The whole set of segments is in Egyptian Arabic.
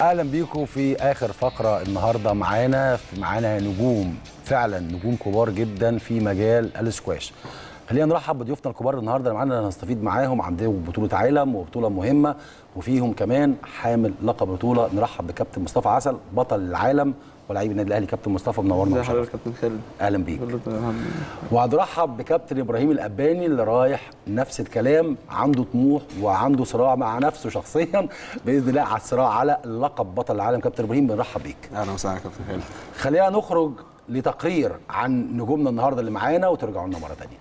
اهلا بيكم في اخر فقره النهارده معانا في معانا نجوم فعلا نجوم كبار جدا في مجال الاسكواش خلينا نرحب بضيوفنا الكبار النهارده اللي معانا هنستفيد معاهم عندهم بطوله عالم وبطوله مهمه وفيهم كمان حامل لقب بطوله نرحب بكابتن مصطفى عسل بطل العالم ولاعيب النادي الاهلي كابتن مصطفى منورنا ازي ومشرفنا. حضرتك يا كابتن خالد اهلا بيك كله تمام الحمد لله وهنرحب بكابتن ابراهيم الاباني اللي رايح نفس الكلام عنده طموح وعنده صراع مع نفسه شخصيا باذن الله على الصراع على لقب بطل العالم كابتن ابراهيم بنرحب بيك اهلا وسهلا يا كابتن خالد خلينا نخرج لتقرير عن نجومنا النهارده اللي معانا وترجعوا لنا مره ثانيه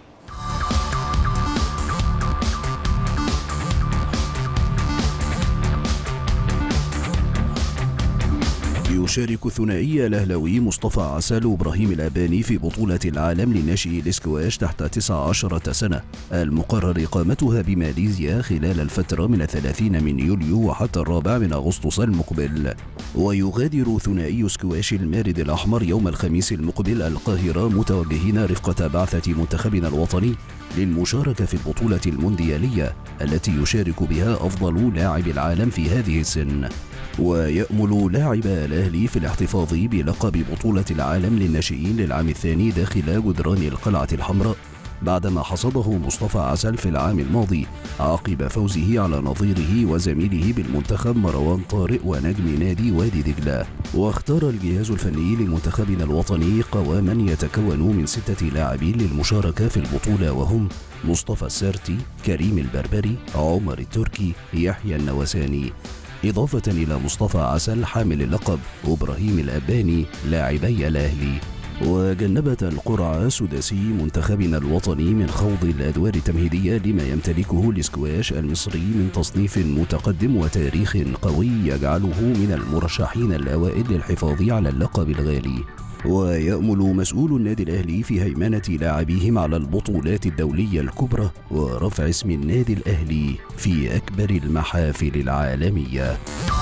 يشارك ثنائي الأهلاوي مصطفى عسل وإبراهيم الأباني في بطولة العالم لناشئي الإسكواش تحت 19 سنة المقرر إقامتها بماليزيا خلال الفترة من الثلاثين من يوليو وحتى الرابع من أغسطس المقبل ويغادر ثنائي سكواش المارد الأحمر يوم الخميس المقبل القاهرة متوجهين رفقة بعثة منتخبنا الوطني للمشاركة في البطولة المونديالية التي يشارك بها أفضل لاعب العالم في هذه السن ويأمل لاعب الأهلي في الاحتفاظ بلقب بطولة العالم للناشئين للعام الثاني داخل جدران القلعة الحمراء بعدما حصده مصطفى عسل في العام الماضي عقب فوزه على نظيره وزميله بالمنتخب مروان طارق ونجم نادي وادي دجلة واختار الجهاز الفني لمنتخبنا الوطني قواما يتكون من ستة لاعبين للمشاركة في البطولة وهم مصطفى السارتي كريم البربري عمر التركي يحيى النوساني إضافة إلى مصطفى عسل حامل اللقب وإبراهيم الأباني لاعبي الأهلي وجنبت القرعة سداسي منتخبنا الوطني من خوض الأدوار التمهيدية لما يمتلكه الاسكواش المصري من تصنيف متقدم وتاريخ قوي يجعله من المرشحين الأوائل للحفاظ على اللقب الغالي ويأمل مسؤول النادي الأهلي في هيمنة لاعبيهم على البطولات الدولية الكبرى ورفع اسم النادي الأهلي في أكبر المحافل العالمية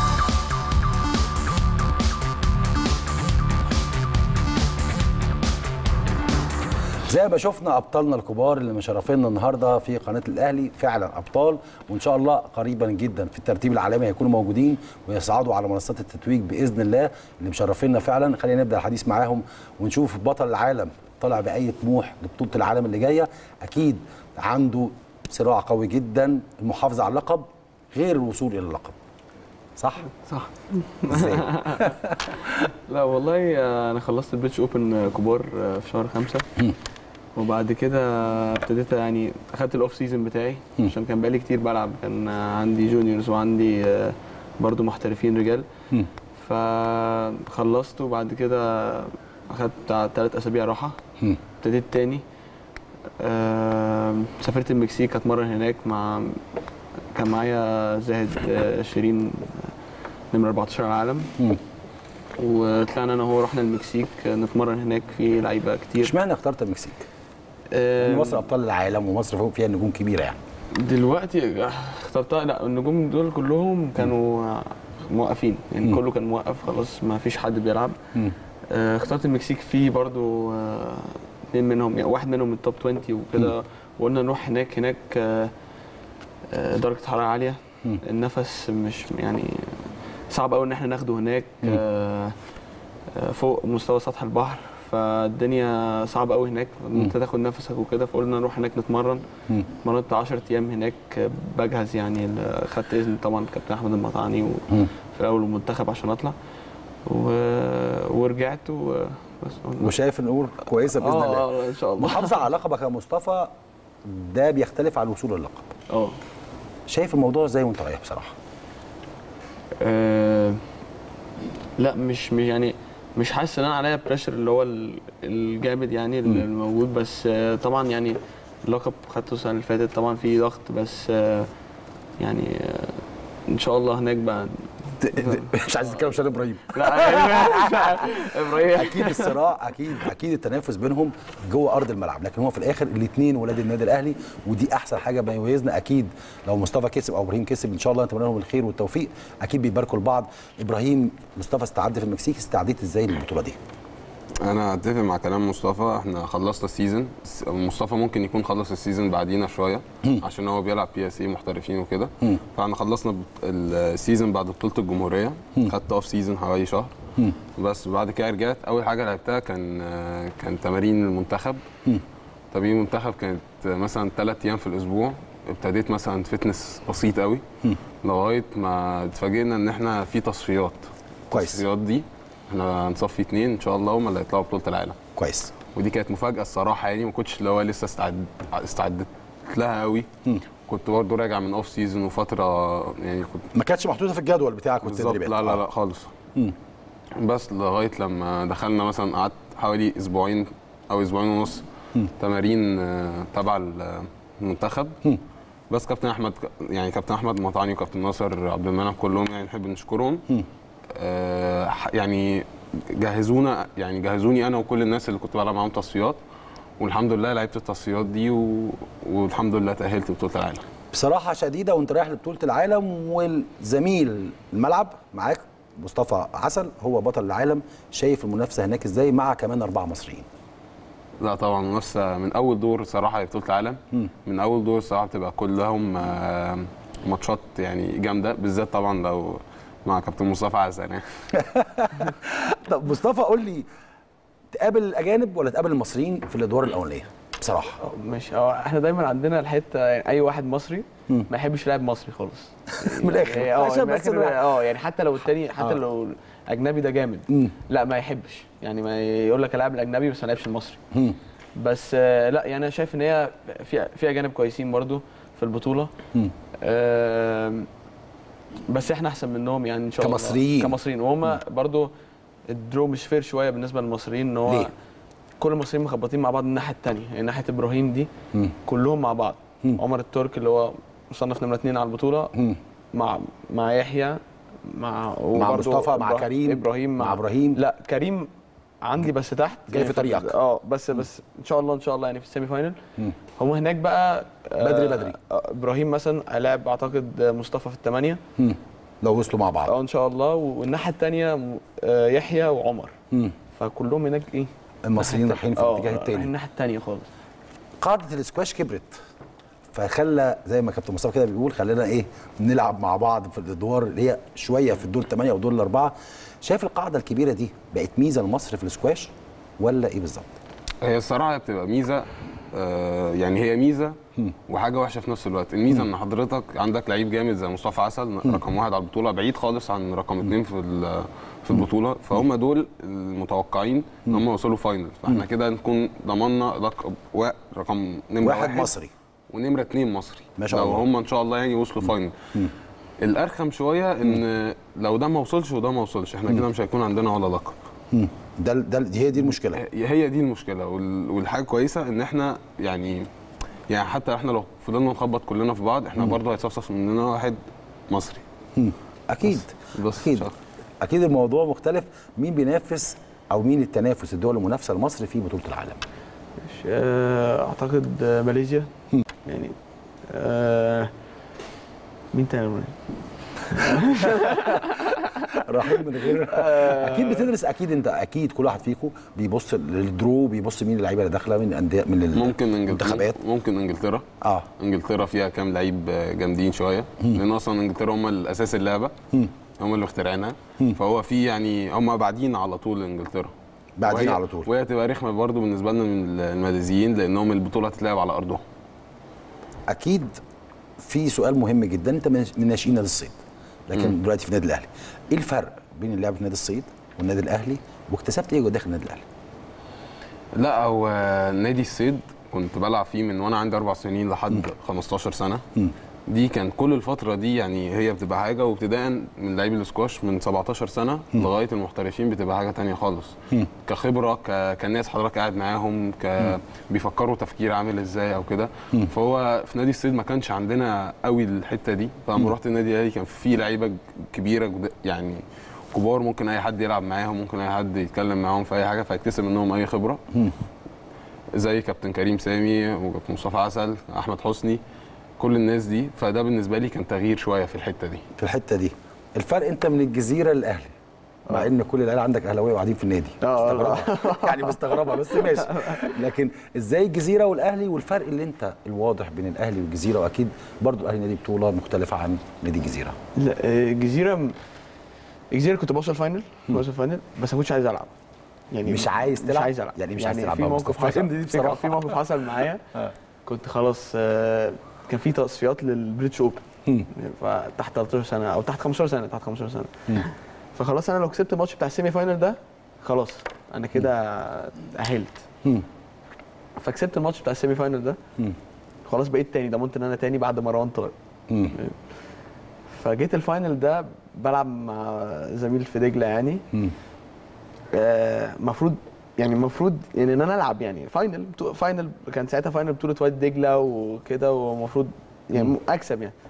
زي ما شفنا ابطالنا الكبار اللي مشرفينا النهارده في قناه الاهلي فعلا ابطال وان شاء الله قريبا جدا في الترتيب العالمي هيكونوا موجودين ويصعدوا على منصات التتويج باذن الله اللي مشرفينا فعلا خلينا نبدا الحديث معاهم ونشوف بطل العالم طلع باي طموح لبطوله العالم اللي جايه اكيد عنده صراع قوي جدا المحافظه على اللقب غير الوصول الى اللقب صح صح ازاي لا والله آه، انا خلصت البيتش اوبن آه، كبار آه، في شهر خمسة وبعد كده ابتديت يعني اخدت الاوف سيزون بتاعي مم. عشان كان بقالي كتير بلعب كان آه، عندي جونيورز وعندي آه، برضو محترفين رجال مم. فخلصت وبعد كده اخدت بتاع تلات اسابيع راحه مم. ابتديت تاني آم، سافرت المكسيك اتمرن هناك مع كان معايا زاهد آه، شيرين آه، نمرة 14 على العالم مم. وطلعنا انا وهو رحنا المكسيك آه، نتمرن هناك في لعيبه كتير اشمعنى اخترت المكسيك؟ آم، يعني مصر ابطال العالم ومصر فيها نجوم كبيره يعني دلوقتي اخترتها لا النجوم دول كلهم كانوا آه، موقفين يعني مم. كله كان موقف خلاص ما فيش حد بيلعب مم. آه، اخترت المكسيك فيه برضو آه، اتنين منهم يعني واحد منهم من التوب 20 وكده وقلنا نروح هناك هناك آه، آه، درجة حرارة عالية مم. النفس مش يعني صعب قوي ان احنا ناخده هناك مم. آه، آه، فوق مستوى سطح البحر فالدنيا صعبة قوي هناك ان انت تاخد نفسك وكده فقلنا نروح هناك نتمرن مم. اتمرنت 10 ايام هناك آه، بجهز يعني ال- خدت اذن طبعا كابتن احمد المطعني مم. وفي الاول المنتخب عشان اطلع و... ورجعت و... بس وشايف الامور كويسه باذن الله اه آه، ان شاء الله محافظه على لقبك يا مصطفى ده بيختلف عن الوصول للقب اه شايف الموضوع ازاي وانت رايح بصراحه آه، لا مش مش يعني مش حاسس ان انا عليا بريشر اللي هو ال- الجامد يعني مم. الموجود بس آه، طبعا يعني اللقب خدته السنه اللي فاتت طبعا في ضغط بس آه، يعني آه، ان شاء الله هناك بقى مش عايز تتكلم عشان ابراهيم لا ابراهيم اكيد الصراع اكيد اكيد التنافس بينهم جوه ارض الملعب لكن هو في الاخر الاثنين ولاد النادي الاهلي ودي احسن حاجه بيميزنا اكيد لو مصطفى كسب او ابراهيم كسب ان شاء الله نتمنى لهم الخير والتوفيق اكيد بيباركوا لبعض ابراهيم مصطفى استعد في المكسيك استعديت ازاي للبطوله دي انا اتفق مع كلام مصطفى احنا خلصنا السيزون س- مصطفى ممكن يكون خلص السيزون بعدينا شويه عشان هو بيلعب بي اس اي محترفين وكده فاحنا خلصنا بت- السيزون بعد بطوله الجمهوريه خدت اوف سيزون حوالي شهر بس بعد كده رجعت اول حاجه لعبتها كان آه، كان تمارين المنتخب تمارين المنتخب كانت مثلا ثلاث ايام في الاسبوع ابتديت مثلا فتنس بسيط قوي لغايه ما اتفاجئنا ان احنا في تصفيات كويس. التصفيات دي احنا هنصفي اتنين ان شاء الله هم اللي هيطلعوا بطوله العالم كويس ودي كانت مفاجاه الصراحه يعني ما كنتش اللي هو لسه استعد استعدت لها قوي كنت برضه راجع من اوف سيزون وفتره يعني كنت ما كانتش محطوطه في الجدول بتاعك بالظبط والتدريبات لا لا آه. لا خالص بس لغايه لما دخلنا مثلا قعدت حوالي اسبوعين او اسبوعين ونص تمارين آه، تبع ال- المنتخب بس كابتن احمد يعني كابتن احمد مطعني وكابتن ناصر عبد المنعم كلهم يعني نحب نشكرهم آه، ح- يعني جهزونا يعني جهزوني انا وكل الناس اللي كنت بلعب معاهم تصفيات والحمد لله لعبت التصفيات دي و... والحمد لله تاهلت بطوله العالم بصراحه شديده وانت رايح لبطوله العالم والزميل الملعب معاك مصطفى عسل هو بطل العالم شايف المنافسه هناك ازاي مع كمان اربعه مصريين لا طبعا منافسه من اول دور صراحه بطوله العالم من اول دور صراحه بتبقى كلهم آه، ماتشات يعني جامده بالذات طبعا لو مع كابتن مصطفى عسل يعني طب مصطفى قول لي تقابل الاجانب ولا تقابل المصريين في الادوار الاولانيه بصراحه ماشي اه احنا دايما عندنا الحته يعني اي واحد مصري ما يحبش يلعب مصري خالص من الآخر. يعني اه عشان من بس الآخر، نبقى- اه يعني حتى لو التاني حتى آه. لو الاجنبي ده جامد مم. لا ما يحبش يعني ما يقول لك العب الاجنبي بس ما العبش المصري مم. بس آه، لا يعني انا شايف ان هي في في اجانب كويسين برضو في البطوله مم. آم، بس احنا احسن منهم يعني ان شاء الله كمصريين. كمصريين وهم برضو الدرو مش فير شويه بالنسبه للمصريين ان هو ليه؟ كل المصريين مخبطين مع بعض الناحيه الثانيه يعني ناحيه ابراهيم دي مم. كلهم مع بعض مم. عمر الترك اللي هو مصنف نمره اثنين على البطوله مم. مع مع يحيى مع مع وبرضو مصطفى مع إبرا- كريم ابراهيم مع إبراهيم. لا كريم عندي بس تحت جاي في طريقك. اه بس بس ان شاء الله ان شاء الله يعني في السيمي فاينل مم. هم هناك بقى آه، بدري بدري. آه، ابراهيم مثلا هيلاعب اعتقد مصطفى في الثمانيه مم. لو وصلوا مع بعض اه ان شاء الله والناحيه الثانيه يحيى وعمر مم. فكلهم هناك ايه المصريين رايحين في اه، الاتجاه رايحين التاني الناحيه الثانيه خالص قاعده الاسكواش كبرت فخلى زي ما كابتن مصطفى كده بيقول خلينا ايه نلعب مع بعض في الادوار اللي هي شويه في الدور الثمانيه والدور الاربعه شايف القاعده الكبيره دي بقت ميزه لمصر في الاسكواش ولا ايه بالظبط؟ هي الصراحه بتبقى ميزه آه، يعني هي ميزه وحاجه وحشه في نفس الوقت الميزه ان حضرتك عندك لعيب جامد زي مصطفى عسل رقم واحد على البطوله بعيد خالص عن رقم اثنين في ال- في البطوله فهم دول المتوقعين ان هم يوصلوا فاينل فاحنا كده نكون ضمننا لقب وا- رقم نمره واحد واحد, مصري ونمره اثنين مصري ما شاء لو الله. هم ان شاء الله يعني وصلوا فاينل الارخم شويه ان لو ده ما وصلش وده ما وصلش احنا كده مش هيكون عندنا ولا لقب مم. ده ده دي هي دي المشكله هي دي المشكله وال- والحاجه كويسه ان احنا يعني يعني حتى احنا لو فضلنا نخبط كلنا في بعض احنا برضه هيتصفصف مننا واحد مصري مم. اكيد بس اكيد مش أكتر. اكيد الموضوع مختلف مين بينافس او مين التنافس الدول المنافسه لمصر في بطوله العالم مش- آه، اعتقد آه، ماليزيا يعني آه، مين تاني رحيل من غير اكيد بتدرس اكيد انت اكيد كل واحد فيكم بيبص للدرو بيبص مين اللعيبه اللي داخله من انديه من ممكن المنتخبات انجلترا ممكن انجلترا اه انجلترا فيها كام لعيب جامدين شويه لان اصلا انجلترا هم الاساس اللعبه هم اللي مخترعينها فهو في يعني هم بعدين على طول انجلترا بعدين وهي- على طول وهي تبقى رخمه برضه بالنسبه لنا من الماليزيين لانهم البطوله هتتلعب على ارضهم اكيد في سؤال مهم جدا انت من من ناشئين نادي الصيد لكن دلوقتي في النادي الاهلي ايه الفرق بين اللعب في نادي الصيد والنادي الاهلي واكتسبت ايه جوه داخل النادي الاهلي لا هو نادي الصيد كنت بلعب فيه من وانا عندي اربع سنين لحد 15 سنه دي كان كل الفتره دي يعني هي بتبقى حاجه وابتداء من لعيب الاسكواش من 17 سنه لغايه المحترفين بتبقى حاجه تانية خالص كخبره ك... كناس حضرتك قاعد معاهم ك... بيفكروا تفكير عامل ازاي او كده فهو في نادي الصيد ما كانش عندنا قوي الحته دي فلما رحت النادي الاهلي كان في لعيبه كبيره جد- يعني كبار ممكن اي حد يلعب معاهم ممكن اي حد يتكلم معاهم في اي حاجه فيكتسب منهم اي خبره زي كابتن كريم سامي وكابتن مصطفى عسل احمد حسني كل الناس دي فده بالنسبه لي كان تغيير شويه في الحته دي في الحته دي الفرق انت من الجزيره للاهلي مع ان كل العيال عندك اهلاويه وقاعدين في النادي آه، مستغربها يعني مستغربها بس ماشي لكن ازاي الجزيره والاهلي والفرق اللي انت الواضح بين الاهلي والجزيره واكيد برضو الاهلي نادي بطوله مختلفه عن نادي الجزيره لا آه، الجزيره الجزيره كنت بوصل فاينل بوصل فاينل بس ما كنتش عايز العب يعني مش عايز مش تلعب؟ عايز العب يعني مش عايز تلعب في بقى موقف مصطفى. حصل فهمني دي في- بصراحة. في موقف حصل معايا آه. كنت خلاص آه، كان في تصفيات للبريتش اوبن مم. فتحت 13 سنه او تحت 15 سنه تحت 15 سنه مم. فخلاص انا لو كسبت الماتش بتاع السيمي فاينل ده خلاص انا كده اهلت مم. فكسبت الماتش بتاع السيمي فاينل ده مم. خلاص بقيت تاني ضمنت ان انا تاني بعد مروان طارق مم. فجيت الفاينل ده بلعب مع زميل في دجله يعني مم. المفروض يعني المفروض يعني ان انا العب يعني فاينل بتو- فاينل كان ساعتها فاينل بطوله وادي دجله وكده ومفروض يعني اكسب يعني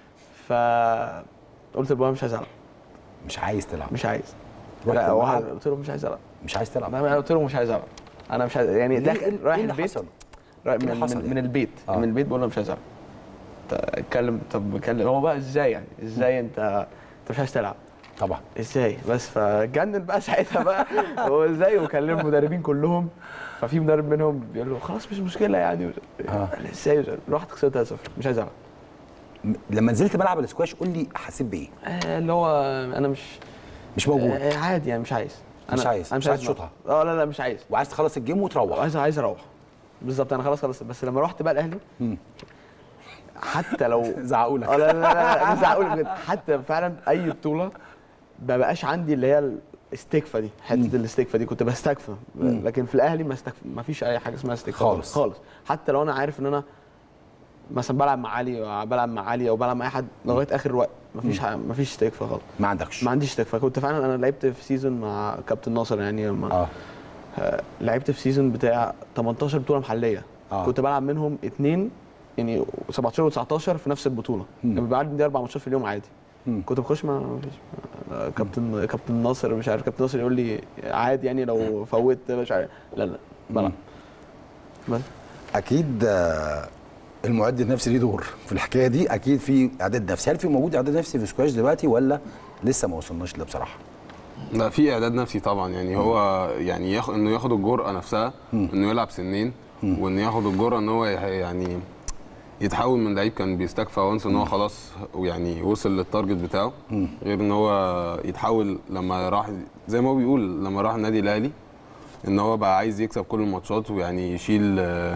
فقلت لبابا مش عايز العب مش عايز تلعب مش عايز رحت لا الملعب؟ واحد قلت له مش عايز العب مش عايز تلعب انا قلت له مش عايز العب انا مش عايز يعني ليه؟ داخل إيه- رايح إيه اللي البيت حصل؟ رايح إيه من, اللي حصل من, يعني؟ من البيت آه. من البيت بقول له مش عايز العب ت- اتكلم طب اتكلم هو بقى ازاي يعني ازاي انت انت مش عايز تلعب طبعا ازاي بس فجنن بقى ساعتها بقى هو ازاي وكلم المدربين كلهم ففي مدرب منهم بيقول له خلاص مش مشكله يعني آه. قال لي ازاي رحت خسرت 1-0 مش عايز العب م- لما نزلت ملعب الاسكواش قول لي حسيت بايه آه، اللي هو انا مش مش موجود آه، عادي يعني مش عايز مش أنا- عايز، انا مش مش عايز عايز تشوطها. اه لا لا مش عايز وعايز تخلص الجيم وتروح عايز عايز اروح بالظبط انا خلاص خلصت بس لما رحت بقى الاهلي مم. حتى لو زعقوا لك اه لا لا لا لا مش هقول بجد حتى فعلا اي بطوله ما بقاش عندي اللي هي الاستكفه دي حته الاستكفه دي كنت بستكفى مم. لكن في الاهلي ما استكفى ما فيش اي حاجه اسمها استكفى خالص. خالص حتى لو انا عارف ان انا مثلا بلعب مع علي أو بلعب مع علي او بلعب مع اي حد لغايه اخر وقت ما فيش ما فيش استكفى خالص ما عندكش ما عنديش استكفى كنت فعلا انا لعبت في سيزون مع كابتن ناصر يعني لما اه آه، لعبت في سيزون بتاع 18 بطوله محليه آه. آه. كنت بلعب منهم اثنين يعني 17 و19 في نفس البطوله مم. كان بيبقى عندي اربع ماتشات في اليوم عادي مم. كنت بخش مع ما فيش آه، كابتن كابتن ناصر مش عارف كابتن ناصر يقول لي عادي يعني لو فوت مش عارف لا لا بلعب بس اكيد آه، المعد النفسي ليه دور في الحكايه دي اكيد في اعداد نفسي هل في موجود اعداد نفسي في سكواش دلوقتي ولا لسه ما وصلناش لده بصراحه لا في اعداد نفسي طبعا يعني هو يعني ياخد انه ياخد الجرأه نفسها انه يلعب سنين وانه ياخد الجرأه ان هو يح- يعني يتحول من لعيب كان بيستكفى وانس ان هو خلاص ويعني وصل للتارجت بتاعه غير ان هو يتحول لما راح زي ما هو بيقول لما راح النادي الاهلي ان هو بقى عايز يكسب كل الماتشات ويعني يشيل آه،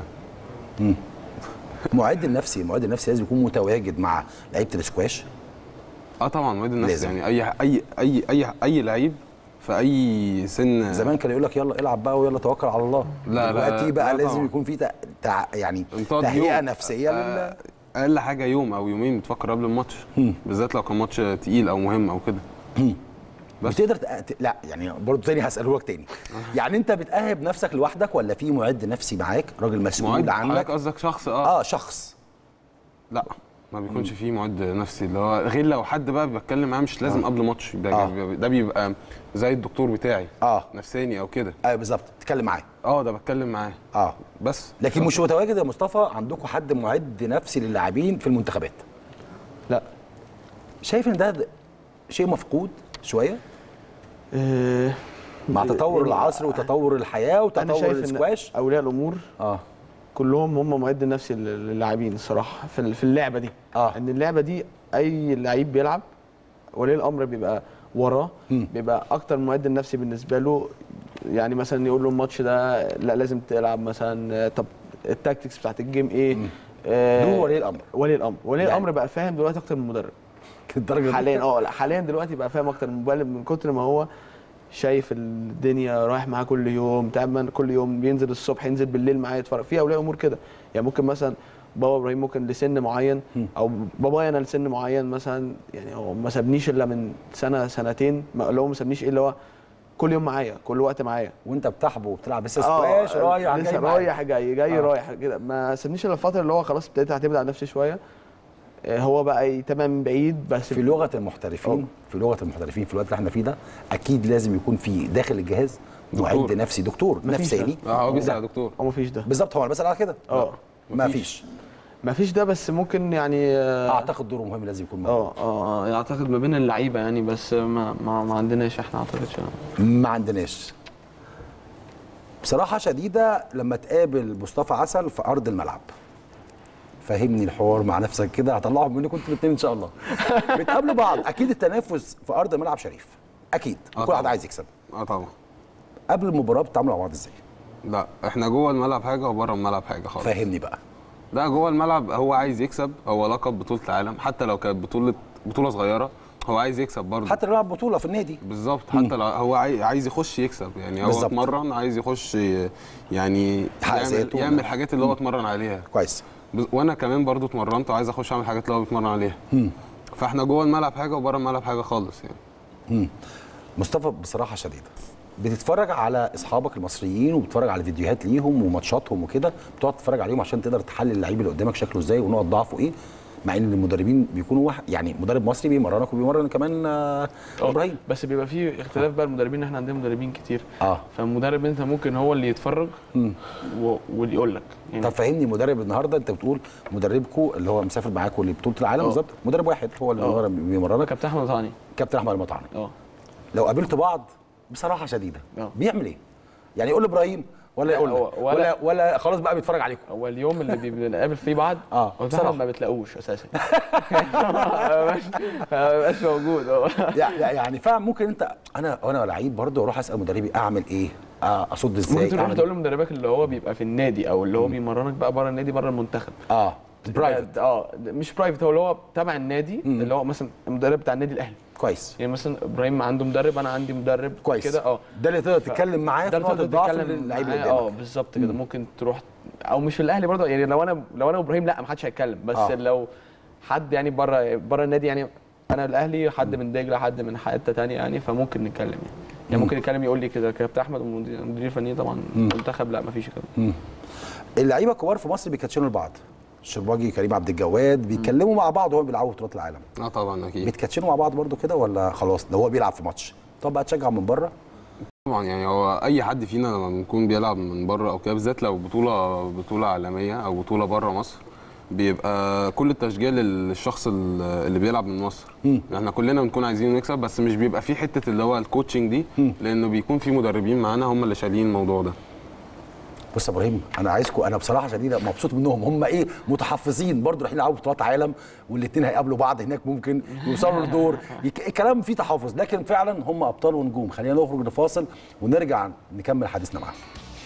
المعد النفسي المعد النفسي لازم يكون متواجد مع لعيبه السكواش اه طبعا مواد النفس لازم. يعني اي اي اي اي اي لعيب في اي سن زمان كان يقول لك يلا العب بقى ويلا توكل على الله لا، لا، دلوقتي بقى لا لازم طبعا. يكون في تع... تع... يعني تقعد تهيئه يوم. نفسيه لل... آه، اقل حاجه يوم او يومين بتفكر قبل الماتش بالذات لو كان ماتش تقيل او مهم او كده بس. بتقدر تق... ت- لا يعني برضه تاني هساله لك تاني يعني انت بتأهب نفسك لوحدك ولا في معد نفسي معاك راجل مسؤول معد عنك حضرتك قصدك شخص اه اه شخص لا ما بيكونش فيه معد نفسي اللي هو غير لو حد بقى بتكلم معاه مش لازم قبل ماتش ده, آه. ده بيبقى زي الدكتور بتاعي اه نفساني او كده اه بالظبط تتكلم معاه اه ده بتكلم معاه اه بس لكن مش متواجد يا مصطفى عندكم حد معد نفسي للاعبين في المنتخبات لا شايف ان ده ده شيء مفقود شويه آه، مع تطور يعني العصر وتطور الحياه انا وتطور شايف ان السكواش اولياء الامور اه كلهم هم معد النفسي لل- للاعبين الصراحه في ال- في اللعبه دي آه. ان اللعبه دي اي لعيب بيلعب ولي الامر بيبقى وراه مم. بيبقى اكتر معد النفسي بالنسبه له يعني مثلا يقول له الماتش ده لا لازم تلعب مثلا آه، طب التاكتكس بتاعت الجيم ايه آه، دول ولي الامر ولي الامر ولي يعني- الامر بقى فاهم دلوقتي اكتر من المدرب الدرجه دي؟ حاليا اه لا حاليا دلوقتي بقى فاهم اكتر من المدرب من كتر ما هو شايف الدنيا رايح معاه كل يوم تعب كل يوم بينزل الصبح ينزل بالليل معاه يتفرج في اولياء امور كده يعني ممكن مثلا بابا ابراهيم ممكن لسن معين او بابايا انا لسن معين مثلا يعني هو ما سابنيش الا من سنه سنتين ما اللي هو ما سابنيش ايه اللي هو كل يوم معايا كل وقت معايا وانت بتحبه وبتلعب لسه سكواش رايح لسه جاي معاك. رايح جاي جاي آه. رايح كده ما سابنيش الا الفتره اللي هو خلاص ابتديت اعتمد على نفسي شويه آه، هو بقى يتابع من بعيد بس في لغه المحترفين في لغه المحترفين في الوقت اللي احنا فيه ده اكيد لازم يكون في داخل الجهاز معد دكتور. نفسي دكتور مفيش نفساني اه هو بيسال يا دكتور هو مفيش ده بالظبط هو انا بسال على كده اه ما مفيش. فيش ما فيش ده بس ممكن يعني اه اعتقد دوره مهم لازم يكون موجود اه اه آه، اعتقد ما بين اللعيبه يعني بس ما ما, ما عندناش احنا اعتقدش ما عندناش بصراحة شديدة لما تقابل مصطفى عسل في أرض الملعب فهمني الحوار مع نفسك كده هطلعهم منكم انتوا الاثنين ان شاء الله بتقابلوا بعض اكيد التنافس في ارض الملعب شريف اكيد آه كل واحد طبعاً. عايز يكسب اه طبعا قبل المباراه بتتعاملوا مع بعض ازاي لا احنا جوه الملعب حاجه وبره الملعب حاجه خالص فهمني بقى لا جوه الملعب هو عايز يكسب هو لقب بطوله العالم حتى لو كانت بطوله بطوله صغيره هو عايز يكسب برضه حتى لو لعب بطوله في النادي بالظبط حتى لو هو عاي- عايز يخش يكسب يعني هو بالظبط. اتمرن عايز يخش ي- يعني يحقق يعمل, ذاته. يعمل الحاجات اللي هو اتمرن عليها كويس بز- وانا كمان برضو اتمرنت وعايز اخش اعمل الحاجات اللي هو بيتمرن عليها فاحنا جوه الملعب حاجه وبره الملعب حاجه خالص يعني مصطفى بصراحه شديده بتتفرج على اصحابك المصريين وبتتفرج على فيديوهات ليهم وماتشاتهم وكده بتقعد تتفرج عليهم عشان تقدر تحلل اللعيب اللي قدامك شكله ازاي ونقط ضعفه ايه مع ان المدربين بيكونوا واحد يعني مدرب مصري بيمرنك وبيمرن كمان آه، آه، ابراهيم بس بيبقى فيه اختلاف بقى المدربين احنا عندنا مدربين كتير اه فالمدرب انت ممكن هو اللي يتفرج و... واللي يقول لك يعني طب فهمني مدرب النهارده انت بتقول مدربكم اللي هو مسافر معاكم لبطوله العالم اه. بالظبط مدرب واحد هو اللي اه. بيمرنك كابتن احمد طهاني كابتن احمد المطعن اه لو قابلتوا بعض بصراحه شديده اه. بيعمل ايه؟ يعني يقول لابراهيم ولا لا، يقول لك هو- ولا ولا- ولا خلاص بقى بيتفرج عليكم هو اليوم اللي بي- بنقابل فيه بعض اه، هو بصراحة. طبعا ما بتلاقوش اساسا ما بقاش- ما بقاش موجود هو يع- يع- يعني فعلا ممكن انت انا وانا لعيب برضه اروح اسال مدربي اعمل ايه؟ آه، اصد ازاي؟ ممكن تروح أعمل تقول لمدربك اللي هو بيبقى في النادي او اللي هو بيمرنك بقى بره النادي بره المنتخب اه برايفت اه مش برايفت هو اللي هو تبع النادي اللي هو مثلا المدرب بتاع النادي الاهلي كويس يعني مثلا ابراهيم عنده مدرب انا عندي مدرب كويس كده اه ده اللي تقدر تتكلم معاه في ده نقطه تقدر الضعف تتكلم اللعيب اللي معاه، اه قدامك بالظبط كده ممكن تروح او مش في الاهلي برضه يعني لو انا لو انا وابراهيم لا ما حدش هيتكلم بس آه. آه. لو حد يعني بره بره النادي يعني انا الاهلي حد من دجله حد من حته ثانيه يعني فممكن نتكلم يعني يعني ممكن يتكلم يقول لي كده كابتن احمد المدير المدير الفني طبعا منتخب لا ما فيش كده اللعيبه الكبار في مصر بيكاتشنوا لبعض الشرباجي كريم عبد الجواد بيتكلموا مع بعض وهم بيلعبوا بطولات العالم اه طبعا اكيد بيتكاتشنوا مع بعض برضو كده ولا خلاص لو هو بيلعب في ماتش طب بقى تشجع من بره طبعا يعني هو اي حد فينا لما بنكون بيلعب من بره او كده بالذات لو بطوله بطوله عالميه او بطوله بره مصر بيبقى كل التشجيع للشخص ال- اللي بيلعب من مصر احنا كلنا بنكون عايزين نكسب بس مش بيبقى في حته اللي هو الكوتشنج دي لانه بيكون في مدربين معانا هم اللي شايلين الموضوع ده بص يا ابراهيم انا عايزكم انا بصراحه شديده مبسوط منهم هم ايه متحفظين برضو رايحين يلعبوا بطولات عالم والاثنين هيقابلوا بعض هناك ممكن يوصلوا لدور يك- الكلام فيه تحفظ لكن فعلا هم ابطال ونجوم خلينا نخرج لفاصل ونرجع نكمل حديثنا معاهم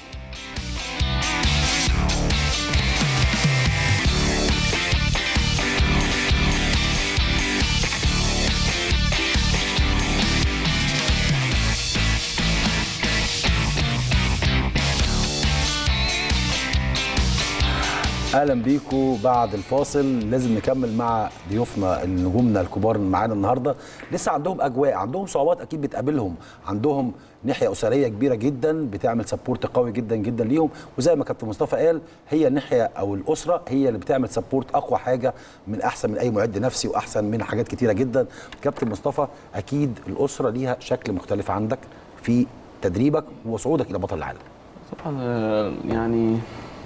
اهلا بيكم بعد الفاصل لازم نكمل مع ضيوفنا نجومنا الكبار اللي معانا النهارده لسه عندهم اجواء عندهم صعوبات اكيد بتقابلهم عندهم ناحيه اسريه كبيره جدا بتعمل سبورت قوي جدا جدا ليهم وزي ما كابتن مصطفى قال هي الناحيه او الاسره هي اللي بتعمل سبورت اقوى حاجه من احسن من اي معد نفسي واحسن من حاجات كتيره جدا كابتن مصطفى اكيد الاسره ليها شكل مختلف عندك في تدريبك وصعودك الى بطل العالم طبعا آه، يعني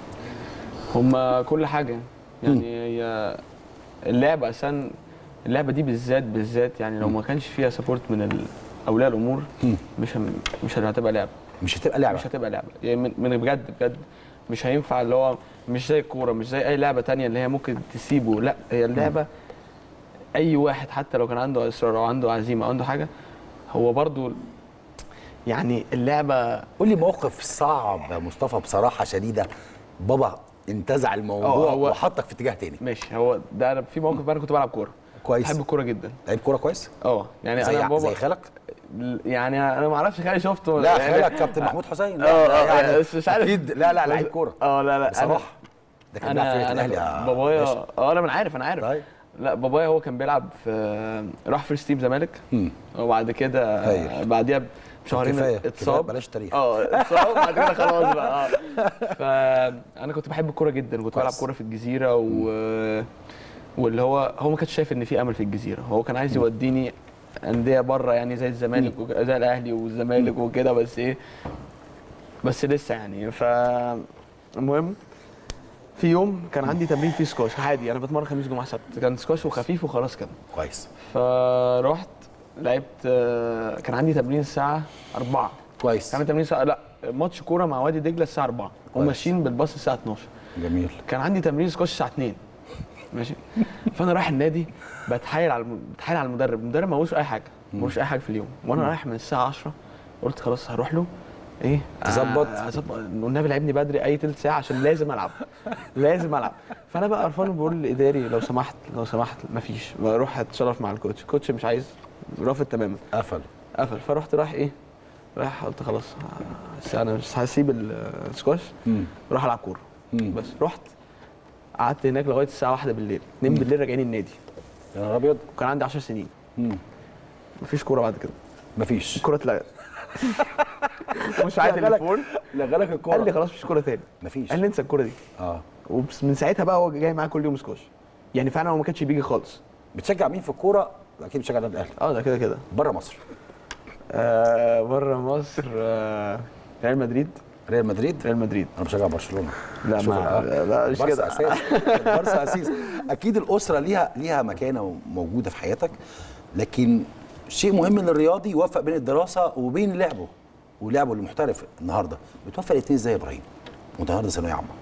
هما كل حاجه يعني هي اللعبه اساسا اللعبه دي بالذات بالذات يعني لو ما كانش فيها سبورت من ال- اولياء الامور مش هم- مش هتبقى لعبه مش هتبقى لعبه مش هتبقى لعبه يعني من, من بجد بجد مش هينفع اللي هو مش زي الكوره مش زي اي لعبه تانية اللي هي ممكن تسيبه لا هي اللعبه اي واحد حتى لو كان عنده اصرار او عنده عزيمه او عنده حاجه هو برضو يعني اللعبه قول لي موقف صعب يا مصطفى بصراحه شديده بابا انتزع الموضوع اه، هو- وحطك في اتجاه تاني ماشي هو ده أنا في موقف بقى انا كنت بلعب كوره كويس بحب الكوره جدا لعيب كوره كويس اه يعني زي انا بابا زي خالك يعني انا ما اعرفش خالي شفته لا يعني- خالك كابتن محمود حسين اه لا، اه يعني بس مش عارف اكيد لا لا لعيب كوره اه لا لا أنا- بصراحه ده كان بيلعب في انا الاهلي انا يا بابايا باشا. اه انا من عارف انا عارف طيب. لا بابايا هو كان بيلعب في راح فيرست تيم زمالك مم. وبعد كده هايل. بعديها بشهرين كفاية، كفاية، اتصاب بلاش تاريخ. اه اتصاب وبعد كده خلاص بقى اه فانا كنت بحب الكوره جدا كنت بلعب كويس. كوره في الجزيره و واللي هو هو ما كانش شايف ان في امل في الجزيره هو كان عايز يوديني انديه بره يعني زي الزمالك وك- زي الاهلي والزمالك وكده بس ايه بس لسه يعني ف المهم في يوم كان عندي تمرين فيه سكواش عادي انا بتمرن خميس جمعه سبت كان سكواش وخفيف وخلاص كده كويس فرحت لعبت آه، كان عندي تمرين الساعه 4 كويس كان عندي تمرين الساعه لا ماتش كوره مع وادي دجله الساعه 4 كويس. وماشيين بالباص الساعه 12 جميل كان عندي تمرين سكواش الساعه 2 ماشي فانا رايح النادي بتحايل على الم- بتحايل على المدرب المدرب ما هوش اي حاجه ما هوش اي حاجه في اليوم وانا رايح من الساعه 10 قلت خلاص هروح له ايه تظبط؟ آه، اظبط والنبي لعبني بدري اي تلت ساعه عشان لازم العب لازم العب فانا بقى قرفان بقول للاداري لو سمحت لو سمحت مفيش بروح اتصرف مع الكوتش الكوتش مش عايز رافض تماما قفل قفل فرحت رايح ايه رايح قلت خلاص آه، بس انا مش هسيب السكواش مم. راح العب كوره مم. بس رحت قعدت هناك لغايه الساعه 1 بالليل 2 بالليل راجعين النادي يا نهار ابيض وكان عندي 10 سنين مم. مفيش كوره بعد كده مفيش الكوره اتلغت مش معايا شغلك- تليفون لغالك الكوره قال لي خلاص مفيش كوره تاني مفيش قال لي انسى الكوره دي اه ومن ساعتها بقى هو جاي معايا كل يوم سكواش يعني فعلا هو ما كانش بيجي خالص بتشجع مين في الكوره اكيد بتشجع النادي الاهلي اه ده كده كده بره مصر آه بره مصر آه ريال مدريد ريال مدريد ريال مدريد انا بشجع برشلونه لا شوف ما الآن. لا مش البارسا كده اساس البارسا اساس اكيد الاسره ليها ليها مكانه موجوده في حياتك لكن شيء مهم ان الرياضي يوفق بين الدراسه وبين لعبه ولعبه المحترف النهارده بتوفق الاثنين ازاي يا ابراهيم وانت النهارده ثانويه عامه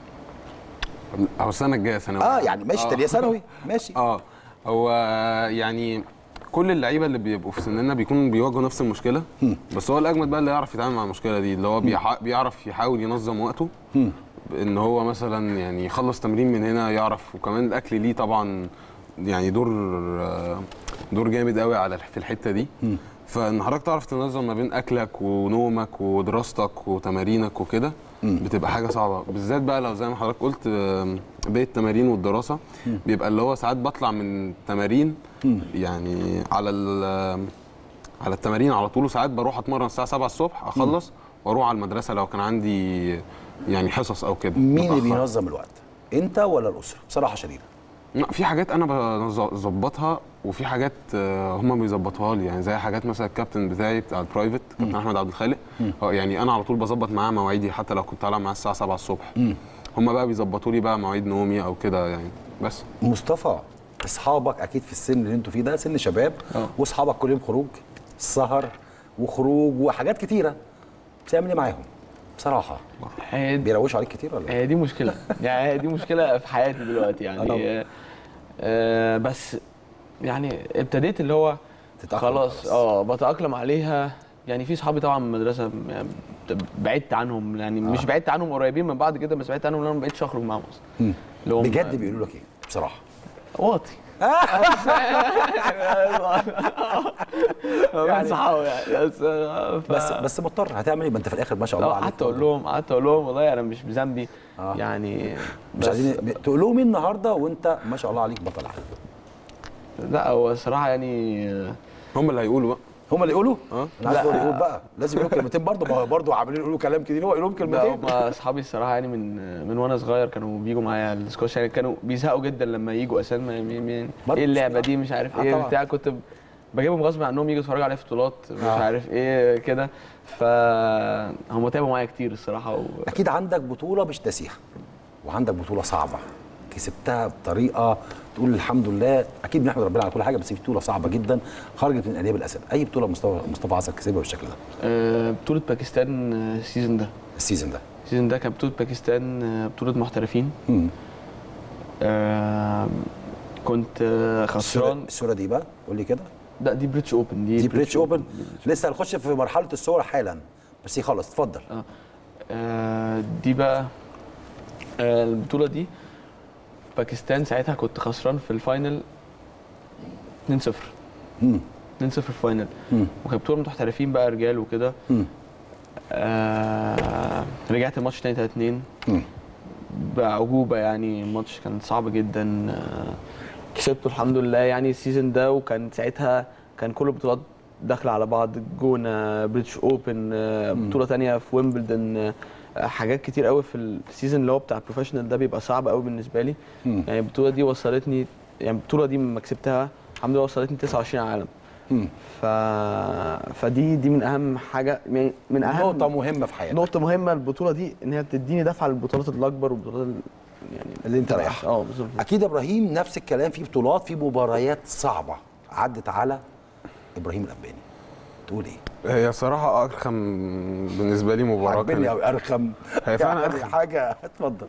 او السنه الجايه ثانوي اه يعني ماشي تانية ثانوي ماشي اه هو يعني كل اللعيبه اللي بيبقوا في سننا بيكونوا بيواجهوا نفس المشكله بس هو الاجمد بقى اللي يعرف يتعامل مع المشكله دي اللي هو بيح- بيعرف يحاول ينظم وقته ان هو مثلا يعني يخلص تمرين من هنا يعرف وكمان الاكل ليه طبعا يعني دور آه، دور جامد قوي على في الحته دي فان حضرتك تعرف تنظم ما بين اكلك ونومك ودراستك وتمارينك وكده بتبقى حاجه صعبه بالذات بقى لو زي ما حضرتك قلت آم، بين التمارين والدراسه بيبقى اللي هو ساعات بطلع من التمارين يعني على ال- على التمارين على طول وساعات بروح اتمرن الساعه 7 الصبح اخلص واروح على المدرسه لو كان عندي يعني حصص او كده مين اللي متأخر. بينظم الوقت انت ولا الاسره بصراحه شديده لا في حاجات انا بظبطها وفي حاجات آه، هم بيظبطوها لي يعني زي حاجات مثلا الكابتن بتاعي بتاع البرايفت كابتن احمد عبد الخالق هو يعني انا على طول بظبط معاه مواعيدي حتى لو كنت طالع معاه الساعه 7 الصبح هم بقى بيظبطوا لي بقى مواعيد نومي او كده يعني بس مصطفى اصحابك اكيد في السن اللي انتوا فيه ده سن شباب اه. واصحابك كل يوم خروج سهر وخروج وحاجات كتيره بتعمل ايه معاهم بصراحه هي بيروشوا عليك كتير ولا إيه؟ هي دي مشكله يعني هي دي مشكله في حياتي دلوقتي أنا- يعني آه، آه بس يعني ابتديت اللي هو تتأقلم خلاص خلاص. اه بتاقلم عليها يعني في صحابي طبعا من المدرسه يعني بعدت عنهم يعني مش بعدت عنهم قريبين من بعض كده بس بعدت عنهم لان انا ما بقتش اخرج معاهم اصلا مم. اللي هم بجد بيقولوا لك ايه بصراحه واطي يعني صحابي يعني بس ف... بس بس مضطر هتعمل ايه ما انت في الاخر ما شاء الله اه عليك قعدت اقول لهم قعدت اقول لهم والله انا مش بذنبي آه. يعني مش عايزين تقول لهم ايه النهارده وانت ما شاء الله عليك بطل عالم لا هو الصراحه يعني هم اللي هيقولوا بقى هم اللي يقولوا اه انا عايز لا. اقول يقول بقى لازم يقولوا كلمتين برضه ما هو برضه عاملين يقولوا كلام كتير هو يقول لهم لا كلمتين هم اصحابي الصراحه يعني من من وانا صغير كانوا بيجوا معايا السكواش يعني كانوا بيزهقوا جدا لما يجوا اساسا ما- مي- مي- برضه ايه اللعبه بصراحة. دي مش عارف آه ايه طبعا. بتاع كنت بجيبهم غصب عنهم يجوا يتفرجوا عليا في بطولات مش آه. عارف ايه كده فهم تعبوا معايا كتير الصراحه و... اكيد عندك بطوله مش ناسيها وعندك بطوله صعبه كسبتها بطريقه تقول الحمد لله اكيد بنحمد ربنا على كل حاجه بس في بطوله صعبه جدا خرجت من انياب الاسد اي بطوله مصطفى مصطفى عسل كسبها بالشكل ده آه، بطوله باكستان آه، السيزون ده السيزون ده السيزون ده كان بطوله باكستان آه، بطوله محترفين مم. آه، كنت آه، الصوره خسران الصوره دي بقى قول لي كده لا دي بريتش اوبن دي, دي بريتش اوبن لسه هنخش في مرحله الصور حالا بس يخلص اتفضل آه، دي بقى آه، البطولة دي باكستان ساعتها كنت خسران في الفاينل 2-0 مم. 2-0 في الفاينل مم. وكانت بطولة محترفين بقى رجال وكده مم. آه رجعت الماتش تاني 3 2 مم. بعجوبة يعني الماتش كان صعب جدا آه كسبته الحمد لله يعني السيزون ده وكان ساعتها كان كل البطولات داخلة على بعض جونة بريتش اوبن آه بطولة تانية في ويمبلدون آه حاجات كتير قوي في السيزون اللي هو بتاع البروفيشنال ده بيبقى صعب قوي بالنسبة لي مم. يعني البطولة دي وصلتني يعني البطولة دي لما كسبتها الحمد لله وصلتني 29 عالم مم. ف... فدي دي من اهم حاجه يعني من اهم نقطه مهمه في حياتك نقطة مهمة البطولة دي إن هي بتديني دفعة للبطولات الأكبر والبطولات يعني اللي انت رايحها اه بالظبط اكيد ابراهيم نفس الكلام في بطولات في مباريات صعبه عدت على ابراهيم الاباني تقول ايه هي صراحه ارخم بالنسبه لي مباراه عجبني كانت- قوي ارخم هي فعلا يعني أرخم. حاجه اتفضل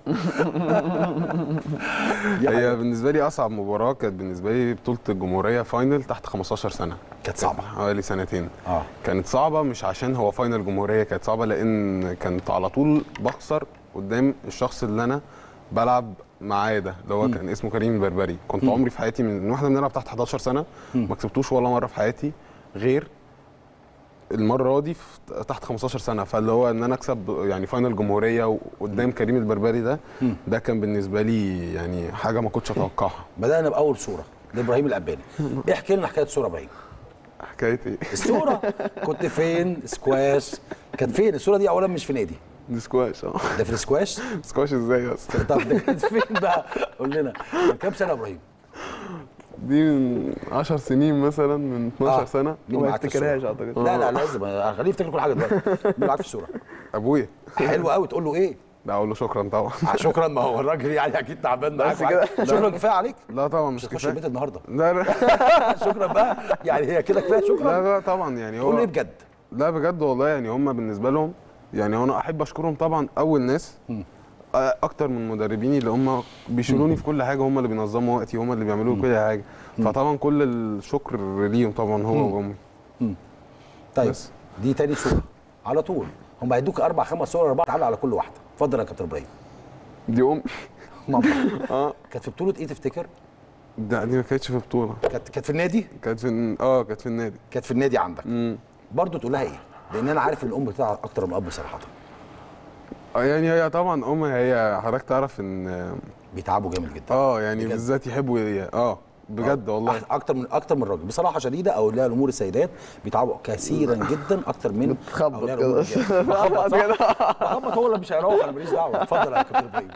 هي بالنسبه لي اصعب مباراه كانت بالنسبه لي بطوله الجمهوريه فاينل تحت 15 سنه كانت صعبه حوالي سنتين اه كانت صعبه مش عشان هو فاينل جمهوريه كانت صعبه لان كانت على طول بخسر قدام الشخص اللي انا بلعب معاه ده اللي هو كان اسمه كريم البربري كنت عمري في حياتي من واحنا بنلعب تحت 11 سنه ما كسبتوش ولا مره في حياتي غير المره دي في تحت 15 سنه فاللي هو ان انا اكسب يعني فاينل جمهوريه وقدام كريم البربري ده ده كان بالنسبه لي يعني حاجه ما كنتش اتوقعها بدانا باول صوره لابراهيم الاباني احكي لنا حكايه صوره ابراهيم حكايه ايه الصوره كنت فين سكواش كانت فين الصوره دي اولا مش في نادي دي سكواش اه ده في السكواش سكواش ازاي يا اسطى طب ده كانت فين بقى قول لنا كان كام سنه يا ابراهيم دي من 10 سنين مثلا من 12 آه. سنه مين ما معاك في يفتكرهاش الصورة؟ أعتقد. لا لا لازم خليه يفتكر كل حاجه دلوقتي مين معاك في الصوره ابويا حلو قوي تقول له ايه لا اقول له شكرا طبعا آه، شكرا ما هو الراجل يعني اكيد تعبان معاك بس كده. وعايز- شكرا كفايه عليك لا طبعا مش مش هتخش كفايه البيت النهارده لا لا شكرا بقى يعني هي كده كفايه شكرا لا لا طبعا يعني قول له ايه هو بجد لا بجد والله يعني هم بالنسبه لهم يعني انا احب اشكرهم طبعا اول ناس آه، اكتر من مدربيني اللي هم بيشيلوني في كل حاجه هم اللي بينظموا وقتي هم اللي بيعملوا لي كل حاجه فطبعا كل الشكر ليهم طبعا هو وامي طيب بس. دي تاني صوره على طول هم هيدوك اربع خمس صور اربعه تعالى على كل واحده اتفضل يا كابتن ابراهيم دي امي ماما اه كانت في بطوله ايه تفتكر ده دي ما كانتش في بطوله كانت كانت في النادي كانت في اه كانت في النادي كانت في النادي عندك امم برضه تقول لها ايه لان انا عارف ان الام بتاع اكتر من الاب صراحه آه، يعني هي طبعا امي هي حضرتك تعرف ان بيتعبوا جامد جدا اه يعني بجد. بالذات يحبوا ي- اه بجد والله أك- اكتر من اكتر من الراجل بصراحه شديده اولياء الامور السيدات بيتعبوا كثيرا جدا اكتر من بتخبط أولياء كده. الأمور الرجال. بخبط كده. صح؟ بخبط هو اللي مش هيروح انا ماليش دعوه اتفضل يا كابتن ابراهيم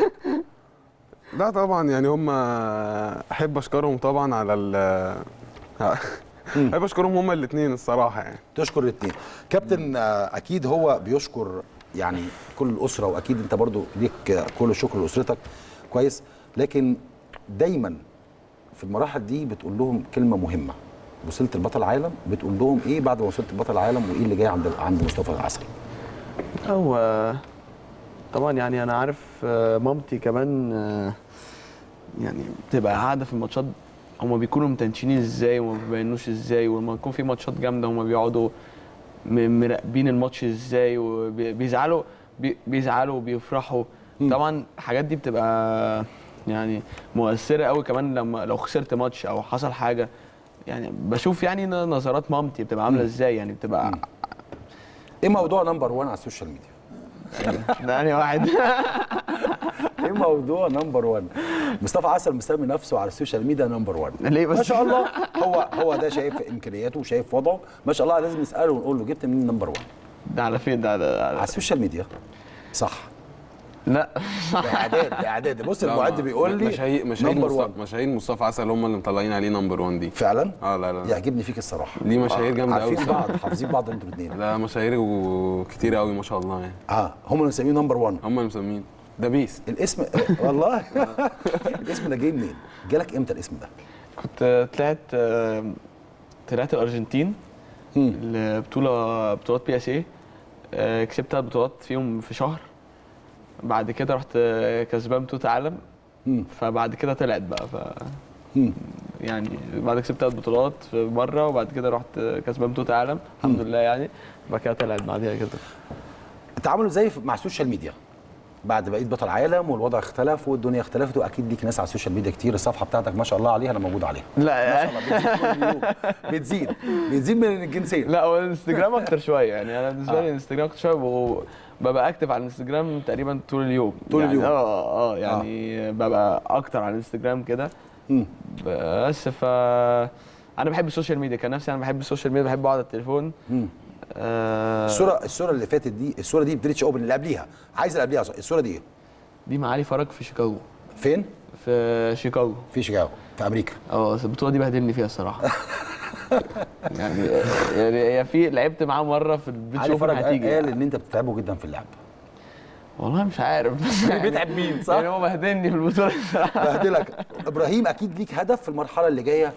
لا طبعا يعني هم احب اشكرهم طبعا على ال احب اشكرهم هم الاثنين الصراحه يعني تشكر الاثنين كابتن آه، اكيد هو بيشكر يعني كل الاسره واكيد انت برضو ليك آه، كل الشكر لاسرتك كويس لكن دايما في المراحل دي بتقول لهم كلمه مهمه وصلت لبطل العالم بتقول لهم ايه بعد ما وصلت لبطل العالم وايه اللي جاي عند عند مصطفى العسل هو طبعا يعني انا عارف آه، مامتي كمان آه، يعني بتبقى قاعده في الماتشات هما بيكونوا متنشنين ازاي وما بيبينوش ازاي ولما يكون في ماتشات جامده هما بيقعدوا م- مراقبين الماتش ازاي وبيزعلوا بيزعلوا وبيفرحوا طبعا الحاجات دي بتبقى يعني مؤثره قوي كمان لما لو خسرت ماتش او حصل حاجه يعني بشوف يعني ن- نظرات مامتي بتبقى عامله ازاي يعني بتبقى ايه موضوع نمبر 1 على السوشيال ميديا يعني واحد ايه موضوع نمبر 1 مصطفى عسل مسمي نفسه على السوشيال ميديا نمبر 1 ليه بس؟ ما شاء الله هو هو ده شايف امكانياته وشايف وضعه ما شاء الله لازم نساله ونقول له جبت منين نمبر 1 ده على فين ده, ده على على السوشيال ميديا صح لا ده اعداد ده اعداد بص لا، المعد ما- بيقول لي مشاهير مشاهير نمبر مصطفى 1 مشاهير مصطفى عسل هم اللي مطلعين عليه نمبر 1 دي فعلا اه لا لا يعجبني فيك الصراحه ليه مشاهير جامده قوي عارفين بعض حافظين بعض انتوا الاثنين لا مشاهير وكتير قوي ما شاء الله يعني اه هم اللي مسمينه نمبر 1 هم اللي مسمين ده بيست الاسم والله الاسم ده جاي منين؟ جالك امتى الاسم ده؟ كنت طلعت آه، طلعت الارجنتين البطوله بطولات بي اس اي كسبت ثلاث بطولات فيهم في شهر بعد كده رحت آه، كسبان بطوله عالم مم. فبعد كده طلعت بقى ف مم. يعني بعد كسبت ثلاث بطولات في مره وبعد كده رحت آه، كسبان بطوله عالم الحمد لله يعني بعد كده طلعت بعديها كده التعامل ازاي في- مع السوشيال ميديا؟ بعد بقيت بطل عالم والوضع اختلف والدنيا اختلفت واكيد ليك ناس على السوشيال ميديا كتير الصفحه بتاعتك ما شاء الله عليها انا موجود عليها ما لا شاء الله بتزيد كل يوم بتزيد بتزيد من الجنسين لا هو الانستجرام اكتر شويه يعني انا بالنسبه آه. لي الانستجرام اكتر شويه وب- ببقى اكتف على الانستجرام تقريبا طول اليوم طول يعني اليوم. اه اه يعني ببقى اكتر على الانستجرام كده مم. بس ف انا بحب السوشيال ميديا كان نفسي انا بحب السوشيال ميديا بحب اقعد على التليفون مم. آه الصوره الصوره اللي فاتت دي الصوره دي بريتش اوبن اللي قبليها عايز اللي قبليها الصوره دي ايه؟ دي مع علي فرج في شيكاغو فين؟ في شيكاغو في شيكاغو في امريكا اه بس البطوله دي بهدلني فيها الصراحه يعني يعني هي في لعبت معاه مره في البيتش علي اوبن فرج قال هتيجي قال ان انت بتتعبه جدا في اللعب والله مش عارف بس يعني بيتعب مين صح؟ يعني هو بهدلني في البطوله بهدلك ابراهيم اكيد ليك هدف في المرحله اللي جايه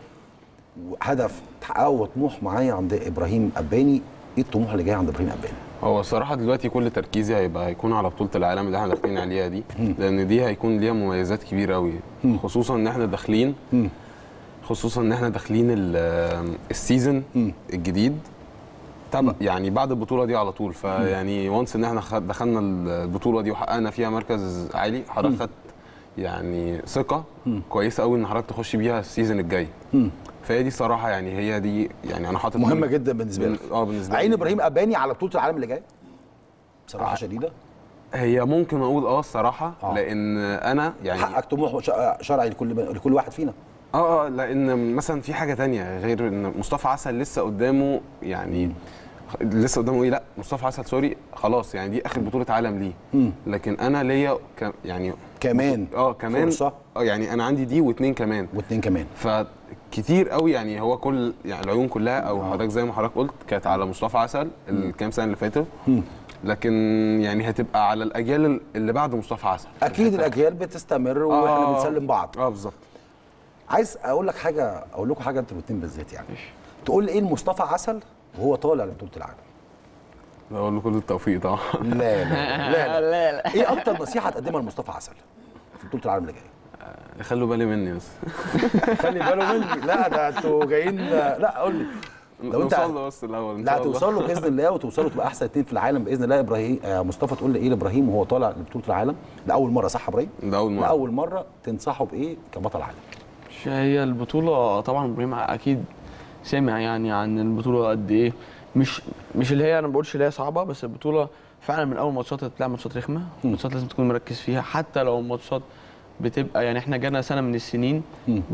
هدف تحققه وطموح معايا عند ابراهيم اباني ايه الطموح اللي جاي عند ابراهيم اباني هو الصراحه دلوقتي كل تركيزي هيبقى هيكون على بطوله العالم اللي احنا داخلين عليها دي لان دي هيكون ليها مميزات كبيره قوي خصوصا ان احنا داخلين خصوصا ان احنا داخلين ال- السيزون الجديد تبع يعني بعد البطوله دي على طول فيعني وانس ان احنا خد- دخلنا البطوله دي وحققنا فيها مركز عالي حضرتك خدت يعني ثقه كويسه قوي ان حضرتك تخش بيها السيزون الجاي فهي دي صراحه يعني هي دي يعني انا حاطط مهمه جدا بالنسبه لك اه بالنسبه عين لي. ابراهيم اباني على بطوله العالم اللي جاي بصراحه شديده هي ممكن اقول اه الصراحه آه. لان انا يعني حقك طموح وش- شرعي لكل لكل واحد فينا اه اه لان مثلا في حاجه تانية غير ان مصطفى عسل لسه قدامه يعني لسه قدامه ايه لا مصطفى عسل سوري خلاص يعني دي اخر بطوله عالم ليه لكن انا ليا ك- يعني كمان اه كمان فرصة. اه يعني انا عندي دي واتنين كمان واثنين كمان فكتير قوي يعني هو كل يعني العيون كلها او حضرتك زي ما حضرتك قلت كانت على مصطفى عسل الكام سنه اللي فاتوا لكن يعني هتبقى على الاجيال اللي بعد مصطفى عسل اكيد الاجيال بتستمر واحنا آه. بنسلم بعض اه بالظبط عايز اقول لك حاجه اقول لكم حاجه انتوا الاثنين بالذات يعني تقول لي ايه لمصطفى عسل وهو طالع لبطوله العالم بقول له كل التوفيق طبعا لا لا لا, لا. لا لا ايه اكتر نصيحه تقدمها لمصطفى عسل في بطوله العالم اللي جايه خلوا بالي مني بس خلي باله مني لا ده انتوا جايين لا قول لي لو انت نوصل له بس الاول ان لا شاء الله توصل له باذن الله وتوصلوا تبقى احسن اثنين في العالم باذن الله ابراهيم آه مصطفى تقول لي ايه لابراهيم وهو طالع لبطوله العالم لاول مره صح يا ابراهيم؟ ده اول مره لاول مره تنصحه بايه كبطل عالم؟ مش هي البطولة طبعا ابراهيم أكيد سمع يعني عن البطولة قد إيه مش مش اللي هي أنا ما بقولش اللي هي صعبة بس البطولة فعلا من أول ماتشات بتلعب ماتشات رخمة ماتشات لازم تكون مركز فيها حتى لو ماتشات بتبقى يعني إحنا جانا سنة من السنين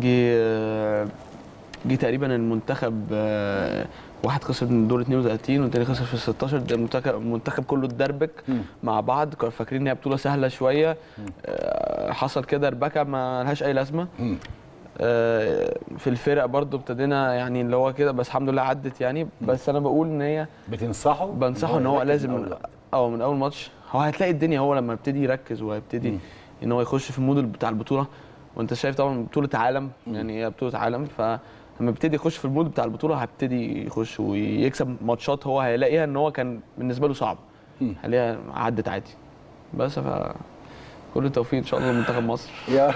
جه جه تقريبا المنتخب آه، واحد خسر من دور 32 والتاني خسر في ال 16 ده المنتخب المنتخب كله اتدربك مع بعض كانوا فاكرين ان هي بطوله سهله شويه آه، حصل كده ربكه ما لهاش اي لازمه آه، في الفرق برضو ابتدينا يعني اللي هو كده بس الحمد لله عدت يعني بس انا بقول ان هي بتنصحه بنصحه ان هو يركز لازم من أول من وقت. اه من اول ماتش هو هتلاقي الدنيا هو لما يبتدي يركز وهيبتدي ان هو يخش في المود بتاع البطوله وانت شايف طبعا بطوله عالم يعني هي بطوله عالم فلما يبتدي يخش في المود بتاع البطوله هيبتدي يخش ويكسب ماتشات هو هيلاقيها ان هو كان بالنسبه له صعب هيلاقيها عدت عادي بس ف كل التوفيق ان شاء الله لمنتخب مصر يا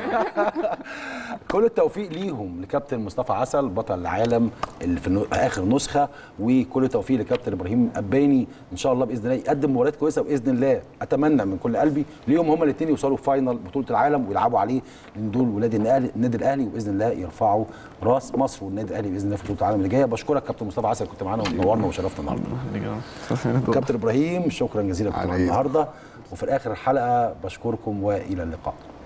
كل التوفيق ليهم لكابتن مصطفى عسل بطل العالم اللي في النو- اخر نسخه وكل التوفيق لكابتن ابراهيم اباني ان شاء الله باذن الله يقدم مباريات كويسه باذن الله اتمنى من كل قلبي ليهم هما الاثنين يوصلوا فاينل بطوله العالم ويلعبوا عليه لان دول ولاد النادي النادي الاهلي وباذن الله يرفعوا راس مصر والنادي الاهلي باذن الله في بطوله العالم اللي جايه بشكرك كابتن مصطفى عسل كنت معانا ونورنا وشرفنا النهارده كابتن ابراهيم شكرا جزيلا كنت معانا على إيه؟ النهارده وفي اخر الحلقه بشكركم والى اللقاء